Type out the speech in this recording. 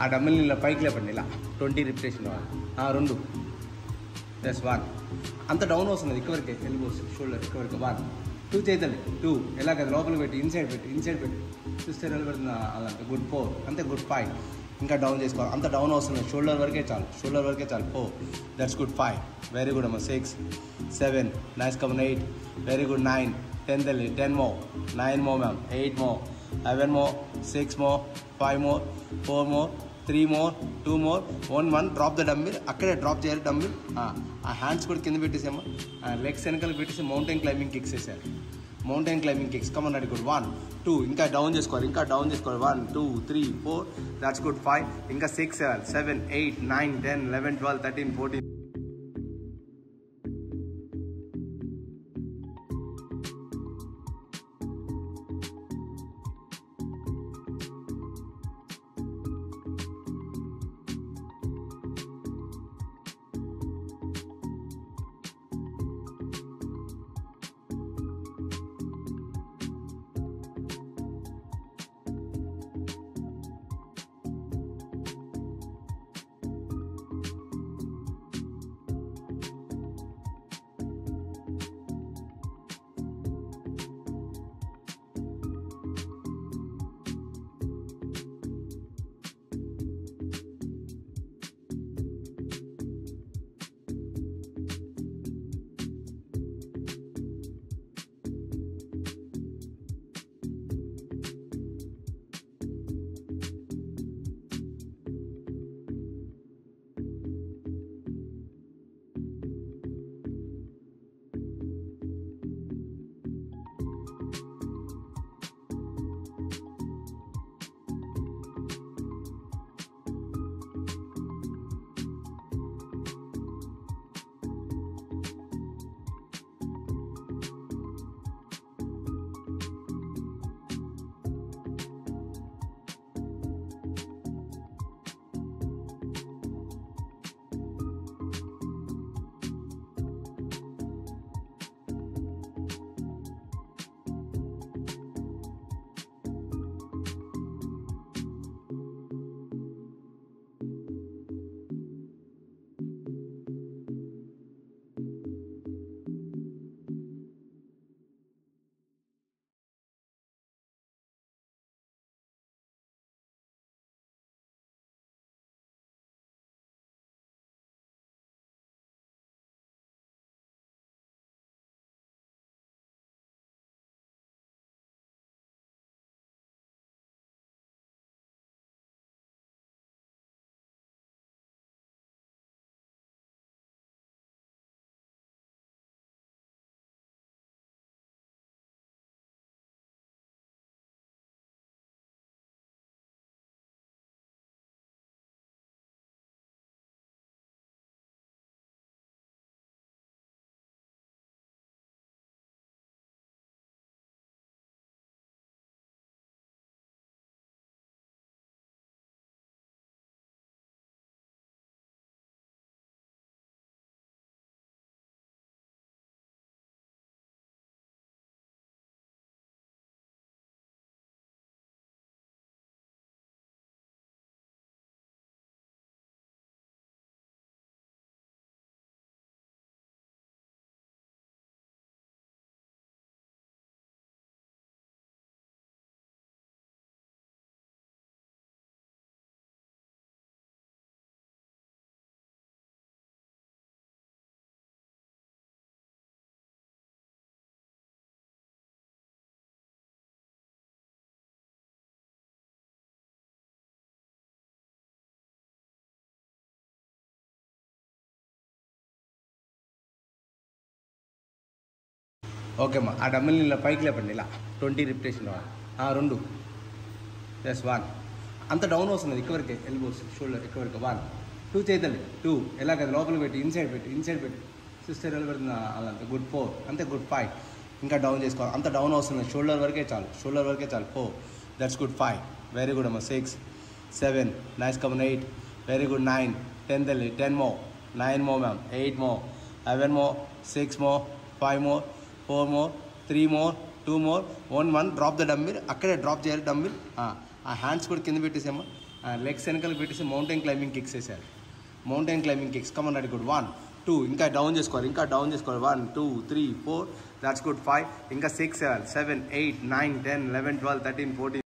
ఆ డమ్మిల్ని ఇలా పైకి లేపండి ఇలా ట్వంటీ రిపిటేషన్ రెండు ప్లస్ వన్ అంత డౌన్ వస్తుంది ఇక్కవరికి ఎల్బోస్ షోల్డర్ ఇక్కవరికి వన్ టూ చేతండి టూ ఎలాగ లోపల పెట్టి ఇన్సైడ్ పెట్టి ఇన్సైడ్ పెట్టి చూస్తే నిలబెడుతుంది అలా గుడ్ ఫోర్ అంతే గుడ్ ఫైవ్ ఇంకా డౌన్ చేసుకోవాలి అంత డౌన్ వస్తుంది షోల్డర్ వరకే చాలు షోల్డర్ వరకే చాలు four that's good five very good అమ్మ six seven nice come on eight very good nine ten తెలి ten more nine more ma'am eight more eleven more six more five more four more three more two more one one drop the dumbbell అక్కడే drop చేయాలి డమ్మిల్ ఆ hands కూడా కింద పెట్టేసాము legs వెనకాల పెట్టేసి mountain climbing kicks వేసారు mountain climbing kicks come on అడి good one two ఇంకా డౌన్ చేసుకోవాలి ఇంకా డౌన్ చేసుకోవాలి one two three four that's good five ఇంకా six seven seven eight nine ten eleven twelve thirteen fourteen okay అమ్మా ఆ డమ్మిల్ని ఇలా పైకి లేపండి ఇలా ట్వంటీ రిపిటేషన్ రెండు ప్లస్ వన్ అంత డౌన్ వస్తుంది ఇక్కవరికి ఎల్బోస్ షోల్డర్ ఇక్కవరికి వన్ టూ చేతండి టూ ఎలాగ లోపల పెట్టి ఇన్సైడ్ పెట్టి ఇన్సైడ్ పెట్టి చూస్తే నిలబెడుతుంది అలా గుడ్ ఫోర్ అంతే గుడ్ ఫైవ్ ఇంకా డౌన్ చేసుకోవాలి అంత డౌన్ వస్తుంది షోల్డర్ వరకే చాలు షోల్డర్ వరకే చాలు four that's good five very good అమ్మ six seven nice come on eight very good nine ten తెలి ten more nine more ma'am eight more eleven more six more five more four more three more two more one one drop the dumbbell అక్కడే drop చేయాలి డమ్మిల్ ఆ hands కూడా కింద పెట్టేసాము legs వెనకాల పెట్టేసి mountain climbing kicks వేసారు mountain climbing kicks come on ready good one two ఇంకా down చేసుకోవాలి ఇంకా డౌన్ చేసుకోవాలి one two three four that's good five ఇంకా six seven seven eight nine ten eleven twelve thirteen fourteen